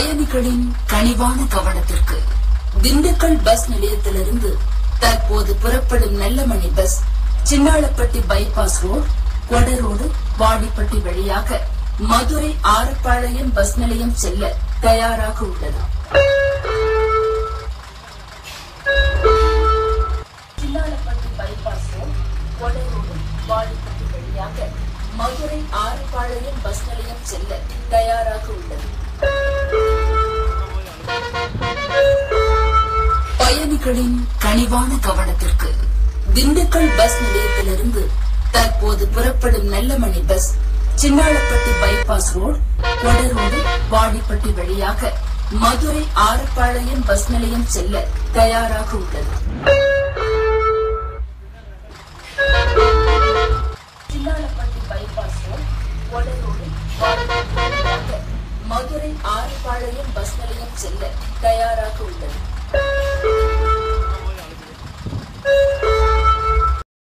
பயணிகளின் கனிவான கவனத்திற்கு திண்டுக்கல் பஸ் நிலையத்திலிருந்து தற்போது புறப்படும் Nallamani bus Chinnalapatti bypass road Kodai Road Vadipatti வழியாக மதுரை ஆரப்பாளையம் பஸ் நிலையம் செல்ல தயாராக உள்ளது சின்னாளப்பட்டி பைபாஸ் ரோடு கொடரோடு வாடிப்பட்டி வழியாக மதுரை ஆரப்பாளையம் பஸ் நிலையம் செல்ல தயாராக உள்ளது பயணிகளின் கனிவான கவனத்திற்கு திண்டுக்கல் பஸ் நிலையத்திலிருந்து தற்போது புறப்படும் Nallamani bus Chinnalapatti bypass road Kodai Road Vadipatti வழியாக மதுரை ஆரப்பாளையம் பஸ் நிலையம் செல்ல தயாராக உள்ளது சின்னாளப்பட்டி பைபாஸ் ரோடு கொடரோடு வாடிப்பட்டி வழியாக மதுரை ஆரப்பாளையம் பஸ் நிலையம் செல்ல தயாராக உள்ளது